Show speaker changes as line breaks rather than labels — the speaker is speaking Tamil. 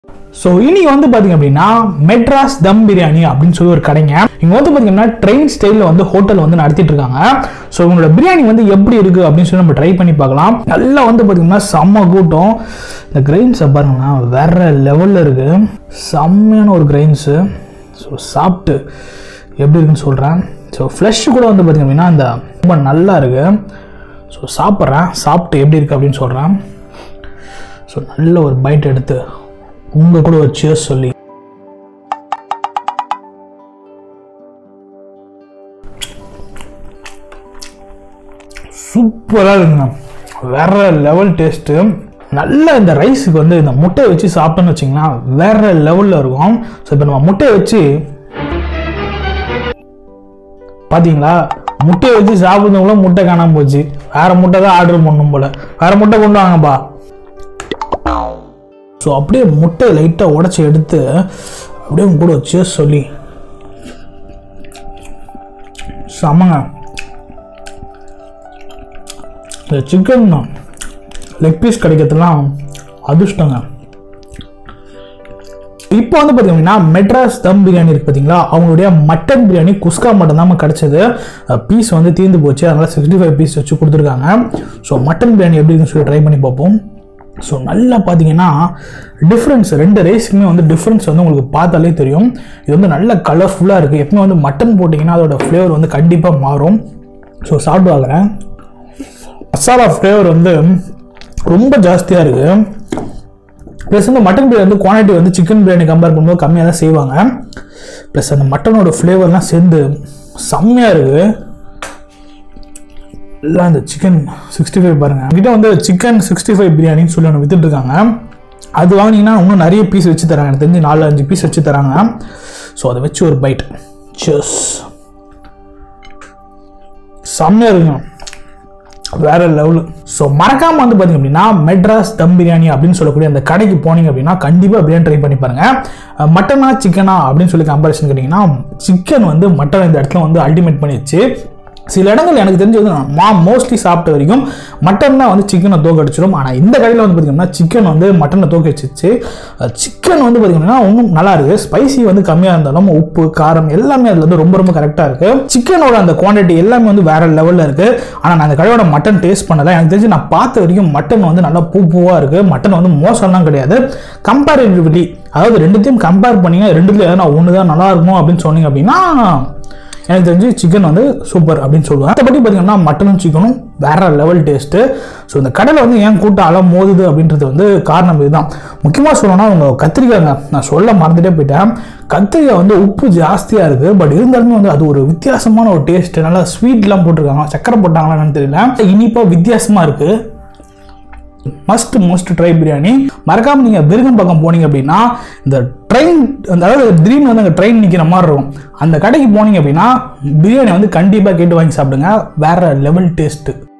ஸோ இன்னைக்கு வந்து பார்த்தீங்க அப்படின்னா மெட்ராஸ் தம் பிரியாணி அப்படின்னு சொல்லி ஒரு கடைங்க இங்கே வந்து பார்த்தீங்கன்னா ட்ரெயின் ஸ்டைலில் வந்து ஹோட்டல் வந்து நடத்திட்டு இருக்காங்க ஸோ இவங்களோட பிரியாணி வந்து எப்படி இருக்குது அப்படின்னு சொல்லி நம்ம ட்ரை பண்ணி பார்க்கலாம் நல்லா வந்து பார்த்தீங்கன்னா செம்ம கூட்டம் இந்த கிரெயின்ஸை பாருங்கன்னா வேற லெவலில் இருக்குது செம்மையான ஒரு கிரெயின்ஸு ஸோ சாப்பிட்டு எப்படி இருக்குன்னு சொல்கிறேன் ஸோ ஃப்ளஷ் கூட வந்து பார்த்தீங்க அப்படின்னா இந்த ரொம்ப நல்லா இருக்குது ஸோ சாப்பிட்றேன் சாப்பிட்டு எப்படி இருக்குது அப்படின்னு சொல்கிறேன் ஸோ நல்ல ஒரு பைட் எடுத்து உங்க கூட ஒரு cheers சொல்லி சூப்பராக இருக்குங்க வேற லெவல் டேஸ்ட்டு நல்ல இந்த ரைஸுக்கு வந்து இந்த முட்டையை வச்சு சாப்பிட்டோன்னு வச்சிங்கன்னா வேற லெவலில் இருக்கும் ஸோ இப்போ நம்ம முட்டையை வச்சு பார்த்தீங்களா முட்டையை வச்சு சாப்பிட்றவங்கள முட்டை காணாம போச்சு வேற முட்டை தான் ஆர்டர் பண்ணும் போல வேற முட்டை கொண்டு வாங்கப்பா ஸோ அப்படியே முட்டையை லைட்டாக உடச்சி எடுத்து அப்படியே உங்க கூட வச்சு சொல்லி செமங்க இந்த சிக்கன் லெக் பீஸ் கிடைக்கிறதுலாம் அதிர்ஷ்டங்க இப்போ வந்து பார்த்தீங்கன்னா மெட்ராஸ் தம் பிரியாணி இருக்கு பார்த்தீங்களா அவங்களுடைய மட்டன் பிரியாணி குஸ்கா மட்டன் தான் கிடச்சது பீஸ் வந்து தீர்ந்து போச்சு அதனால சிக்ஸ்டி ஃபைவ் பீஸ் வச்சு கொடுத்துருக்காங்க ஸோ மட்டன் பிரியாணி எப்படி இருக்குன்னு சொல்லி ட்ரை பண்ணி பார்ப்போம் ஸோ நல்லா பார்த்தீங்கன்னா டிஃப்ரென்ஸ் ரெண்டு ரைஸுக்குமே வந்து டிஃப்ரென்ஸ் வந்து உங்களுக்கு பார்த்தாலே தெரியும் இது வந்து நல்ல கலர்ஃபுல்லாக இருக்குது எப்பவுமே வந்து மட்டன் போட்டிங்கன்னா அதோட ஃப்ளேவர் வந்து கண்டிப்பாக மாறும் ஸோ சாப்பிட்டு பார்க்குறேன் மசாலா ஃப்ளேவர் வந்து ரொம்ப ஜாஸ்தியாக இருக்குது ப்ளஸ் வந்து மட்டன் பிரியாணி வந்து குவான்டிட்டி வந்து சிக்கன் பிரியாணி கம்பேர் பண்ணும்போது கம்மியாக தான் செய்வாங்க ப்ளஸ் அந்த மட்டனோட ஃப்ளேவர்லாம் சேர்ந்து செம்மையாக இருக்குது எல்லாம் இந்த சிக்கன் சிக்ஸ்டி ஃபைவ் பாருங்க கிட்ட வந்து சிக்கன் சிக்ஸ்டி ஃபைவ் பிரியாணின்னு சொல்லி ஒன்று வித்துட்டு இருக்காங்க அது வாங்கினீங்கன்னா இன்னும் நிறைய பீஸ் வச்சு தராங்க எனக்கு தெரிஞ்சு நாலு அஞ்சு பீஸ் வச்சு தராங்க ஸோ அதை வச்சு ஒரு பைட் செஸ் செம்மையாக இருக்குங்க வேற லெவல் ஸோ மறக்காம வந்து பார்த்தீங்க அப்படின்னா மெட்ராஸ் தம் பிரியாணி அப்படின்னு சொல்லக்கூடிய அந்த கடைக்கு போனீங்க அப்படின்னா கண்டிப்பாக பிரியாணி ட்ரை பண்ணி பாருங்க அஹ் மட்டனா சிக்கனா அப்படின்னு சொல்லி கம்பேரிசன் கேட்டிங்கன்னா சிக்கன் வந்து மட்டன் இந்த இடத்துல வந்து அல்டிமேட் பண்ணிடுச்சு சில இடங்கள் எனக்கு தெரிஞ்சு வந்து நான் மா மோஸ்ட்லி சாப்பிட்ட வரைக்கும் மட்டன் தான் வந்து சிக்கனை தோக்கடிச்சிடும் ஆனால் இந்த கடையில் வந்து பார்த்தீங்கன்னா சிக்கன் வந்து மட்டனை தோக்கடிச்சிச்சு சிக்கன் வந்து பார்த்தீங்கன்னா இன்னும் நல்லா இருக்கு ஸ்பைசி வந்து கம்மியாக இருந்தாலும் உப்பு காரம் எல்லாமே அதில் வந்து ரொம்ப ரொம்ப கரெக்டாக இருக்கு சிக்கனோட அந்த குவான்டிட்டி எல்லாமே வந்து வேற லெவலில் இருக்கு ஆனால் நான் அந்த கடையோட மட்டன் டேஸ்ட் பண்ணல எனக்கு தெரிஞ்சு நான் பார்த்த வரைக்கும் மட்டன் வந்து நல்லா பூ பூவாக இருக்கு மட்டன் வந்து மோசம்லாம் கிடையாது கம்பேரிட்டிவ்லி அதாவது ரெண்டுத்தையும் கம்பேர் பண்ணீங்க ரெண்டுத்துல எதனா ஒன்று தான் நல்லா இருக்குமோ அப்படின்னு சொன்னீங்க அப்படின்னா எனக்கு தெரிஞ்சு சிக்கன் வந்து சூப்பர் அப்படின்னு சொல்லுவேன் மற்றபடி பார்த்தீங்கன்னா மட்டனும் சிக்கனும் வேற லெவல் டேஸ்ட்டு ஸோ இந்த கடையில் வந்து ஏன் கூட்டம் அலை மோதுது அப்படின்றது வந்து காரணம் இதுதான் முக்கியமாக சொல்லணும்னா அவங்க கத்திரிக்காய்ங்க நான் சொல்ல மறந்துட்டே போயிட்டேன் கத்திரிக்காய் வந்து உப்பு ஜாஸ்தியாக இருக்குது பட் இருந்தாலுமே வந்து அது ஒரு வித்தியாசமான ஒரு டேஸ்ட் நல்லா ஸ்வீட்லாம் போட்டிருக்காங்க சக்கரை போட்டாங்களா என்னன்னு தெரியல இனிப்பாக வித்தியாசமாக இருக்குது மஸ்ட் மோஸ்ட் ட்ரை பிரியாணி மறக்காம நீங்க விருகம் பக்கம் போனீங்க அப்படின்னா இந்த ட்ரெயின் அதாவது திடீர்னு வந்து அங்கே ட்ரெயின் நிற்கிற மாதிரி இருக்கும் அந்த கடைக்கு போனீங்க அப்படின்னா பிரியாணி வந்து கண்டிப்பாக கேட்டு வாங்கி சாப்பிடுங்க வேற லெவல் டேஸ்ட்டு